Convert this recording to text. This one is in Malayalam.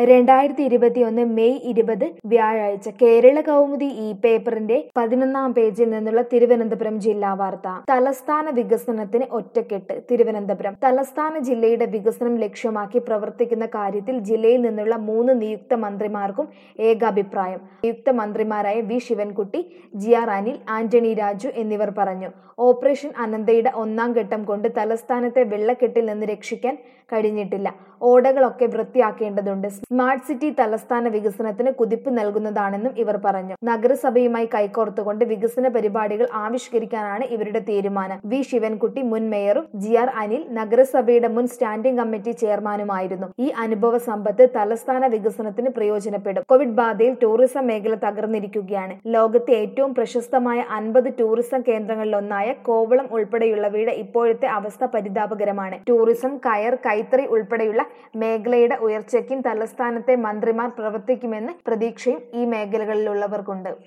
രണ്ടായിരത്തി ഇരുപത്തിയൊന്ന് മെയ് ഇരുപത് വ്യാഴാഴ്ച കേരള കൗമുദി ഇ പേപ്പറിന്റെ പതിനൊന്നാം പേജിൽ നിന്നുള്ള തിരുവനന്തപുരം ജില്ലാ വാർത്ത തലസ്ഥാന വികസനത്തിന് ഒറ്റക്കെട്ട് തിരുവനന്തപുരം തലസ്ഥാന ജില്ലയുടെ വികസനം ലക്ഷ്യമാക്കി പ്രവർത്തിക്കുന്ന കാര്യത്തിൽ ജില്ലയിൽ നിന്നുള്ള മൂന്ന് നിയുക്ത മന്ത്രിമാർക്കും ഏകാഭിപ്രായം നിയുക്ത മന്ത്രിമാരായ V Sivankutty G R Anil Antony Raju എന്നിവർ പറഞ്ഞു ഓപ്പറേഷൻ അനന്തയുടെ ഒന്നാം ഘട്ടം കൊണ്ട് തലസ്ഥാനത്തെ വെള്ളക്കെട്ടിൽ നിന്ന് രക്ഷിക്കാൻ കഴിഞ്ഞിട്ടില്ല ഓടകളൊക്കെ വൃത്തിയാക്കേണ്ടതുണ്ട് സ്മാർട്ട് സിറ്റി തലസ്ഥാന വികസനത്തിന് കുതിപ്പ് നൽകുന്നതാണെന്നും ഇവർ പറഞ്ഞു നഗരസഭയുമായി കൈകോർത്തുകൊണ്ട് വികസന പരിപാടികൾ ആവിഷ്കരിക്കാനാണ് ഇവരുടെ തീരുമാനം വി ശിവൻകുട്ടി മുൻ മേയറും ജി ആർ അനിൽ നഗരസഭയുടെ മുൻ സ്റ്റാൻഡിംഗ് കമ്മിറ്റി ചെയർമാനുമായിരുന്നു ഈ അനുഭവ സമ്പത്ത് തലസ്ഥാന വികസനത്തിന് പ്രയോജനപ്പെടും കോവിഡ് ബാധയിൽ ടൂറിസം മേഖല തകർന്നിരിക്കുകയാണ് ലോകത്തെ ഏറ്റവും പ്രശസ്തമായ അൻപത് ടൂറിസം കേന്ദ്രങ്ങളിലൊന്നായ കോവളം ഉൾപ്പെടെയുള്ളവയുടെ ഇപ്പോഴത്തെ അവസ്ഥ പരിതാപകരമാണ് ടൂറിസം കയർ കൈത്തറി ഉൾപ്പെടെയുള്ള മേഖലയുടെ ഉയർച്ചയ്ക്കും തലസ്ഥാനത്തെ മന്ത്രിമാർ പ്രവർത്തിക്കുമെന്ന് പ്രതീക്ഷയും ഈ മേഖലകളിലുള്ളവർക്കുണ്ട്